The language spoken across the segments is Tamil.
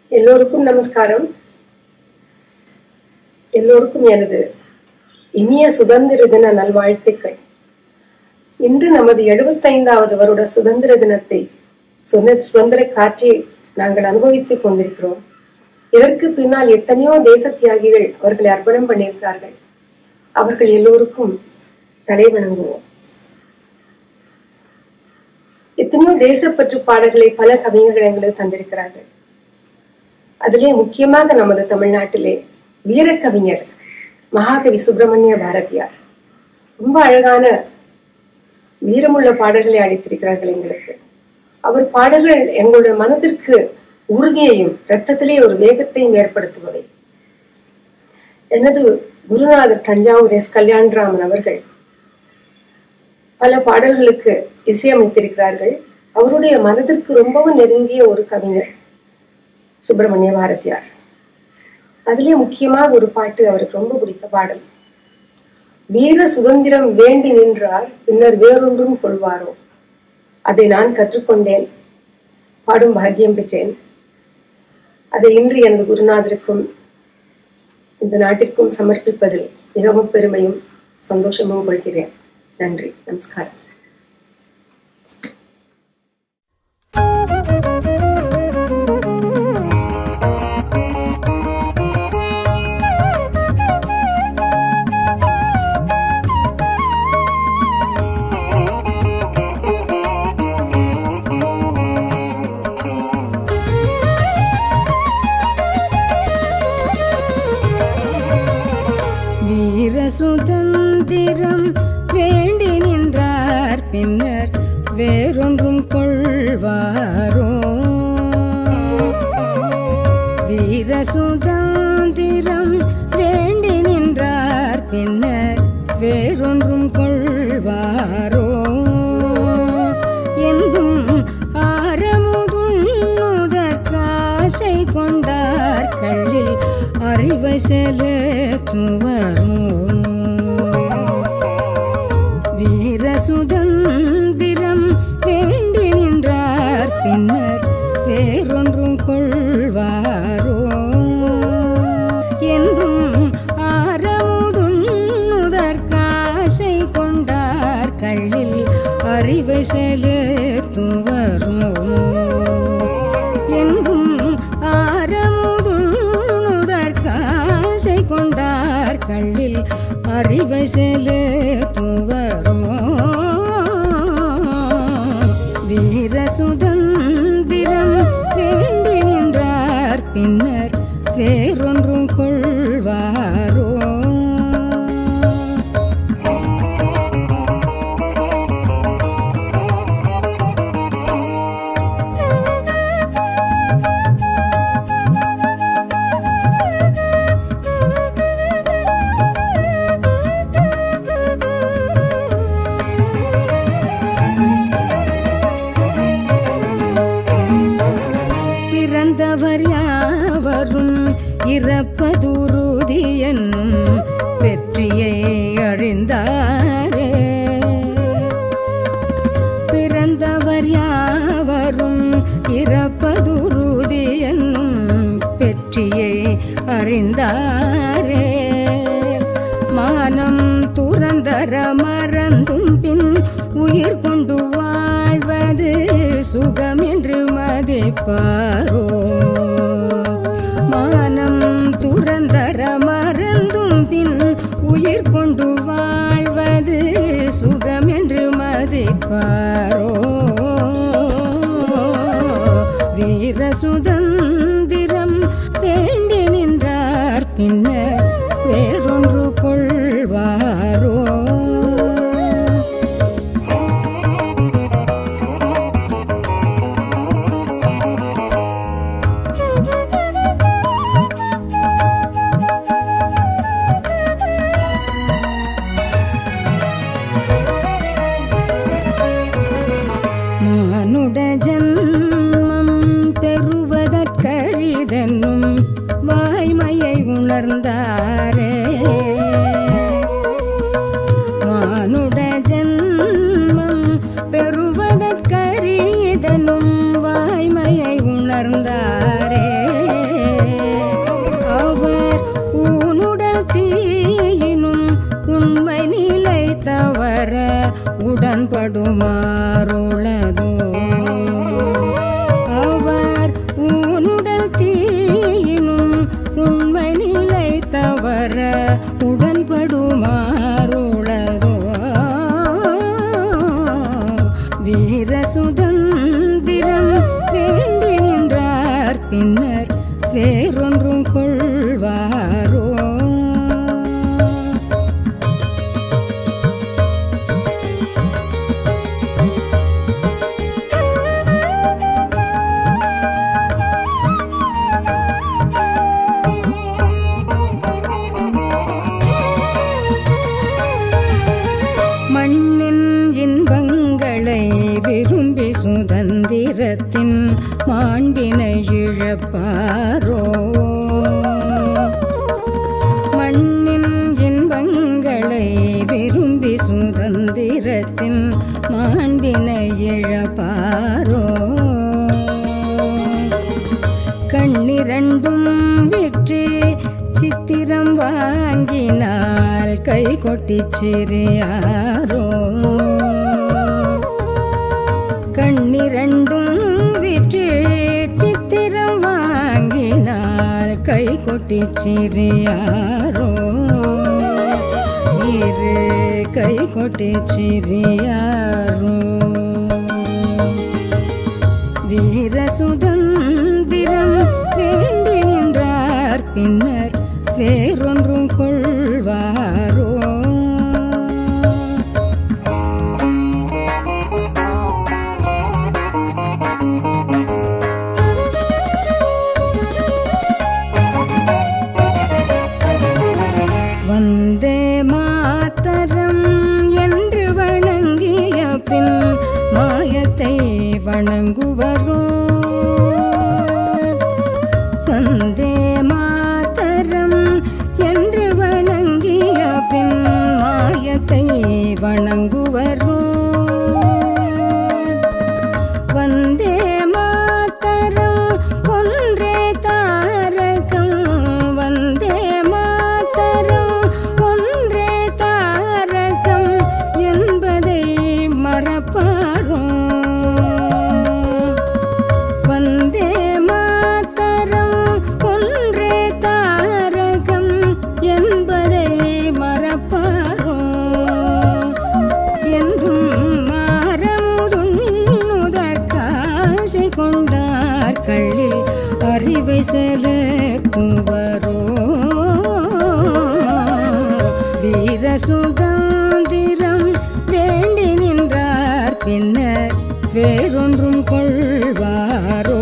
எல்லோருக்கும் நமஸ்காரம் எல்லோருக்கும் எனது இனிய சுதந்திர தின நல்வாழ்த்துக்கள் இன்று நமது எழுபத்தைந்தாவது வருட சுதந்திர தினத்தை சுத- சுதந்திர காற்றை நாங்கள் அனுபவித்துக் கொண்டிருக்கிறோம் இதற்கு பின்னால் எத்தனையோ தேச தியாகிகள் அவர்களை அர்ப்பணம் பண்ணியிருக்கிறார்கள் அவர்கள் எல்லோருக்கும் தலை வணங்குவோம் எத்தனையோ தேசப்பற்று பாடல்களை பல கவிஞர்கள் எங்களுக்கு தந்திருக்கிறார்கள் அதிலே முக்கியமாக நமது தமிழ்நாட்டிலே வீரக்கவிஞர் மகாகவி சுப்பிரமணிய பாரதியார் ரொம்ப அழகான வீரமுள்ள பாடல்களை அளித்திருக்கிறார்கள் எங்களுக்கு அவர் பாடல்கள் எங்களுடைய மனதிற்கு உறுதியையும் இரத்தத்திலே ஒரு வேகத்தையும் ஏற்படுத்துபவை எனது குருநாதர் தஞ்சாவூர் எஸ் கல்யாணராமன் அவர்கள் பல பாடல்களுக்கு இசையமைத்திருக்கிறார்கள் அவருடைய மனதிற்கு ரொம்பவும் நெருங்கிய ஒரு கவிஞர் சுப்பிரமணிய பாரதியார் அதிலே முக்கியமாக ஒரு பாட்டு அவருக்கு ரொம்ப பிடித்த பாடல் வீர சுதந்திரம் வேண்டி நின்றார் பின்னர் வேறொன்றும் கொள்வாரோ அதை நான் கற்றுக்கொண்டேன் பாடும் பாக்கியம் பெற்றேன் அதை இன்று எனது குருநாதருக்கும் இந்த நாட்டிற்கும் சமர்ப்பிப்பதில் மிகவும் பெருமையும் சந்தோஷமும் கொள்கிறேன் நன்றி நமஸ்காரம் வீர சுதந்திரம் வேண்டி நின்றார் பின்னர் வேறொன்றும் கொள்வாரோ வீர சுதந்திரம் வேண்டி நின்றார் பின்னர் வேறொன்றும் கொள்வாரோ என்றும் ஆரமுதுண்ணுதற்காசை கொண்டார் கள்ளில் அறிவை செலுத்துவரோ வீர சுதந்திரம் வேண்டி நின்றார் பின்னர் வேறொன்றும் கொள்வாரோ என்றும் ஆரமுதுண்ணுதற்காசை கொண்டார் கள்ளில் அறிவை செலுத்துவரோ என்றும் ஆரமுதுண்ணுதற்காசை கொண்டார் கள்ளில் அறிவை செலுத்துவரோ வீர சுதந்திரம் வேண்டி நின்றார் பின்னர் வேறொன்றும் கொள்வாரோ பிறந்தவர் யாவரும் இறப்பதுருதி என்னும் வெற்றியை அறிந்தாரே பிறந்தவர் யாவரும் இறப்பதுருதி என்னும் வெற்றியை அறிந்தாரே மானம் துறந்தர மறந்தும் பின் உயிர் கொண்டு வாழ்வது சுகம் என்று மதிப்பாரோ மானம் துறந்தர மறந்தும் பின் உயிர் கொண்டு வாழ்வது சுகம் என்று மதிப்பாரோ வீர சுதந்திரம் வேண்டி நின்றார் பின்னர் வேறொன்று கொள்வாரோ மானுட ஜன்மம் பெறுவதற்கரிதென்னும் வாய்மையை உணர்ந்தாரே மானுட ஜன்மம் பெறுவதற்கரியதென்னும் வாய்மையை உணர்ந்தாரே பின்னர் வேறொன்றும் கொள்வாரோ மண்ணின் இன்பங்களை விரும்பி சுதந்திரத்தின் மாண்பினை இழப்பாரோ மண்ணின் இன்பங்களை விரும்பி சுதந்திரத்தின் மாண்பினை இழப்பாரோ கண்ணிரண்டும் விற்று சித்திரம் வாங்கினால் கை கொட்டி சிறியாரோ கண்ணிரண்டும் விற்று சித்திரம் வாங்கினால் கை கொட்டி சிறியாரோ இரு கை கொட்டி சிறியாரோ வீர சுதந்திரம் வேண்டி நின்றார் பின்னர் வேறொன்றும் கொள்வாரோ வந்தே மாதரம் என்று வணங்கிய பின் மாயத்தை வணங்குவரோ வந்தே மாதரம் என்று வணங்கிய பின் மாயத்தை வணங்குவரோ வந்தே மாதரம் ஒன்றே தாரகம் வந்தே மாதரம் ஒன்றே தாரகம் என்பதை மறப்பாரோ வந்தே மாதரம் ஒன்றே தாரகம் என்பதை மறப்பாரோ என்றும் மாறமுதுண்ணுதற்காசை கொண்டார் கள்ளில் அறிவை செலுத்துவரோ வீர சுதந்திரம் வேண்டி நின்றார் பின்னர் வேறொன்றும் கொள்வாரோ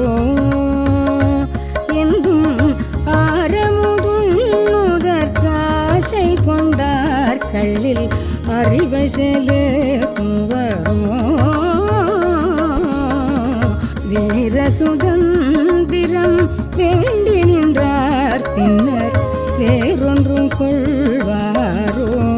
என்றும் ஆரமுதுண்ணுதற்காசை கொண்டார் கள்ளில் அறிவை செலுத்துவரோ வீர சுதந்திரம் வேண்டி நின்றார் பின்னர் வேறொன்றும் கொள்வாரோ